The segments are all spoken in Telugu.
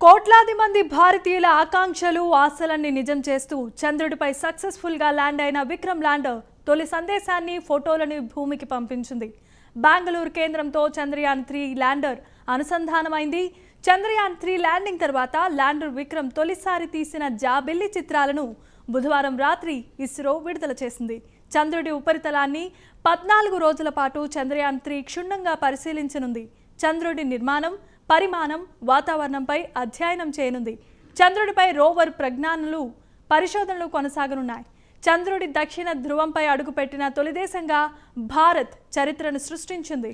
కోట్లాది మంది భారతీయుల ఆకాంక్షలు ఆశలన్నీ నిజం చేస్తూ చంద్రుడిపై సక్సెస్ఫుల్ గా ల్యాండ్ అయిన విక్రమ్ ల్యాండర్ తొలి సందేశాన్ని ఫోటోలను భూమికి పంపించింది బెంగళూరు కేంద్రంతో చంద్రయాన్ త్రీ ల్యాండర్ అనుసంధానమైంది చంద్రయాన్ త్రీ ల్యాండింగ్ తర్వాత ల్యాండర్ విక్రమ్ తొలిసారి తీసిన జాబిల్లి చిత్రాలను బుధవారం రాత్రి ఇస్రో విడుదల చేసింది చంద్రుడి ఉపరితలాన్ని పద్నాలుగు రోజుల పాటు చంద్రయాన్ త్రీ క్షుణ్ణంగా పరిశీలించనుంది చంద్రుడి నిర్మాణం పరిమాణం వాతావరణంపై అధ్యయనం చేయనుంది చంద్రుడిపై రోవర్ ప్రజ్ఞానులు పరిశోధనలు కొనసాగనున్నాయి చంద్రుడి దక్షిణ ధ్రువంపై అడుగుపెట్టిన తొలి దేశంగా భారత్ చరిత్రను సృష్టించింది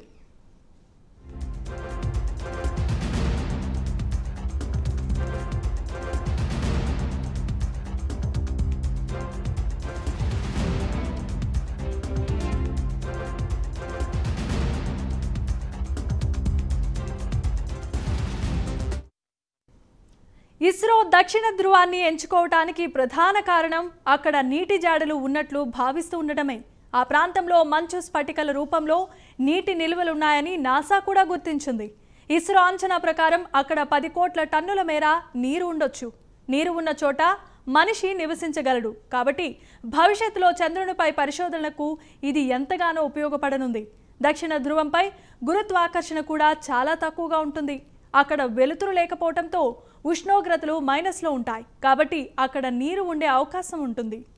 ఇస్రో దక్షిణ ధృవాన్ని ఎంచుకోవటానికి ప్రధాన కారణం అక్కడ నీటి జాడలు ఉన్నట్లు భావిస్తూ ఉండటమే ఆ ప్రాంతంలో మంచు స్ఫటికల రూపంలో నీటి నిల్వలున్నాయని నాసా కూడా గుర్తించింది ఇస్రో అంచనా ప్రకారం అక్కడ పది కోట్ల టన్నుల మేర నీరు ఉండొచ్చు నీరు ఉన్న చోట మనిషి నివసించగలడు కాబట్టి భవిష్యత్తులో చంద్రునిపై పరిశోధనలకు ఇది ఎంతగానో ఉపయోగపడనుంది దక్షిణ ధ్రువంపై గురుత్వాకర్షణ కూడా చాలా తక్కువగా ఉంటుంది అక్కడ వెలుతురు లేకపోవడంతో ఉష్ణోగ్రతలు మైనస్లో ఉంటాయి కాబట్టి అక్కడ నీరు ఉండే అవకాశం ఉంటుంది